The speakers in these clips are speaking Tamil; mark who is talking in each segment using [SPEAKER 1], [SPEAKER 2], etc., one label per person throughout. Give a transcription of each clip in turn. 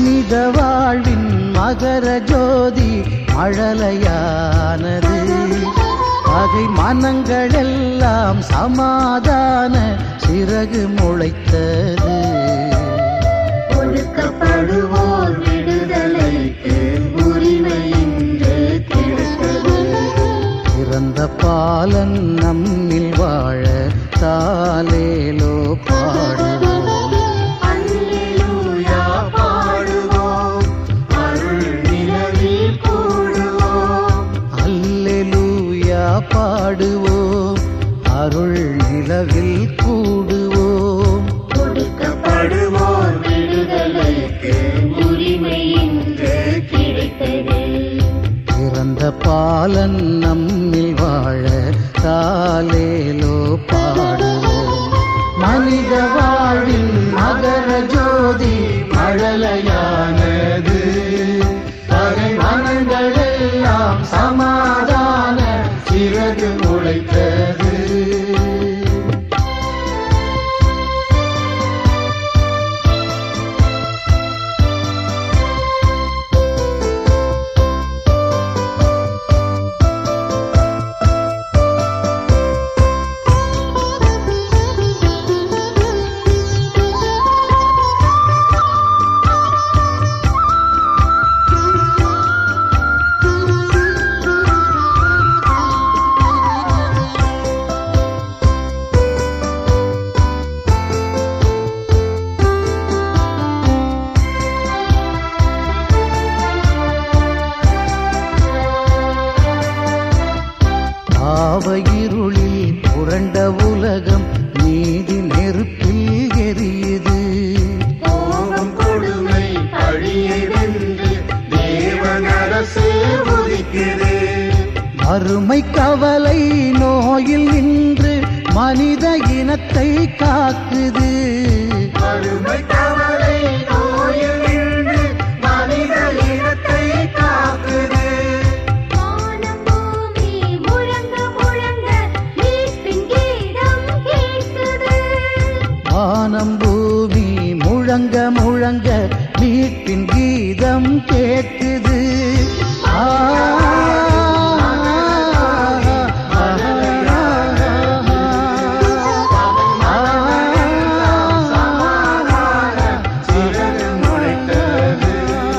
[SPEAKER 1] மனித வாழ்வின் மகர ஜோதி மழலையானது பகை மனங்களெல்லாம் சமாதான சிறகு முளைத்தது
[SPEAKER 2] ஒடுக்கப்படுவோர் விடுதலைக்கு உரிமை இன்று கிடைத்தது
[SPEAKER 1] பிறந்த பாலன் நம்மில் வாழ தாலேலோ பாடுவோம்
[SPEAKER 2] அல்லேலூயா பாடுவோம் அருள் நிலவில் கூடுவோம்
[SPEAKER 1] அல்லேலூயா பாடுவோம் அருள் நிலவில் கூடுவோம்
[SPEAKER 2] ஒடுக்கப்படுவோர் விடுதலைக்கு உரிமை இன்று கிடைத்தது
[SPEAKER 1] பிறந்த பாலன் நம்மில் வாழ தாலேலோ பாடுவோம் மனித வாழ்வின் மகர ஜோதி மழலையானது பகை மனங்களெல்லாம் சமாதான சிறகு முளைத்தது பாவ இருளில் புரண்ட உலகம் நீதி நெருப்பில் எரியுது
[SPEAKER 2] கோபம் கொடுமை பழியை வென்று தேவன் அரசு உதிக்குது
[SPEAKER 1] வறுமை கவலை நோயில் நின்று மனித இனத்தை காக்குது
[SPEAKER 2] வறுமை கவலை நோயில் நின்று மனித இனத்தை காக்குது வானம் பூமி முழங்க முழங்க மீட்பின் கீதம் கேட்குது
[SPEAKER 1] வானம் பூமி முழங்க முழங்க மீட்பின் கீதம் கேட்குது ஆ,
[SPEAKER 2] சிறகு முளைத்தது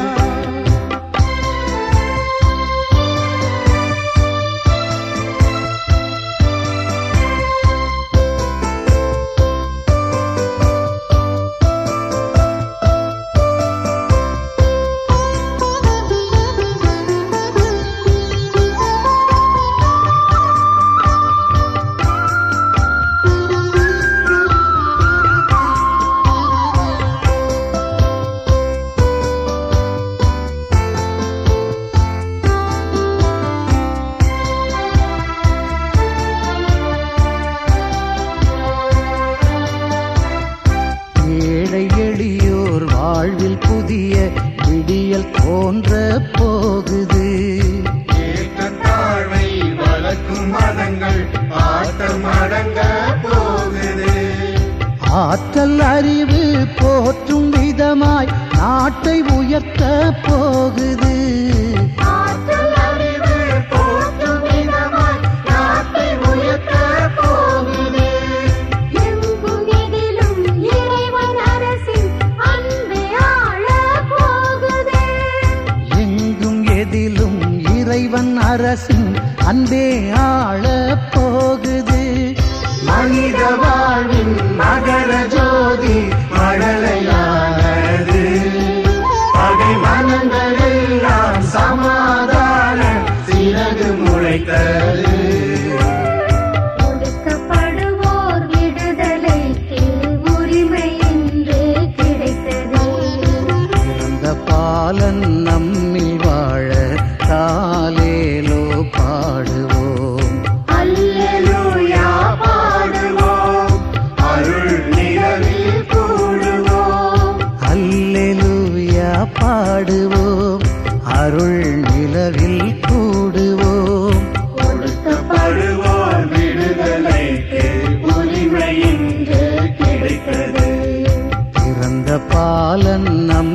[SPEAKER 1] ஏழை எளியோர் வாழ்வில் புதிய விடியல் தோன்ற போகுது
[SPEAKER 2] ஏற்றத்தாழ்வை வளர்க்கும் மதங்கள் ஆட்டம் அடங்க போகுது
[SPEAKER 1] ஆற்றல் அறிவு போற்றும் விதமாய் நாட்டை உயர்த்த போகுது
[SPEAKER 2] ஆற்றல் அறிவு போற்றும் விதமாய் நாட்டை உயர்த்த போகுது எங்கும் எதிலும் இறைவன் அரசின் அன்பை ஆள போகுது
[SPEAKER 1] எங்கும் எதிலும் இறைவன் அரசின் அன்பே ஆள போகுது மனித வாழ்வின் மகர ஜோதி மழலையானது பகை மனங்களெல்லாம் சமாதான சிறகு முளைத்தது
[SPEAKER 2] ஒடுக்கப்படுவோர் விடுதலைக்கு உரிமை இன்று கிடைத்தது
[SPEAKER 1] பிறந்த பாலன் நம்மில் வாழ தாலேலோ பாடுவோம்
[SPEAKER 2] அல்லேலூயா பாடுவோம் அருள் நிலவில் கூடுவோம்
[SPEAKER 1] அல்லேலூயா பாடுவோம் அருள் நிலவில் கூடுவோம்
[SPEAKER 2] ஒடுக்கப்படுவோர் விடுதலைக்கு உரிமை இன்று கிடைத்தது
[SPEAKER 1] பிறந்த பாலன் நம்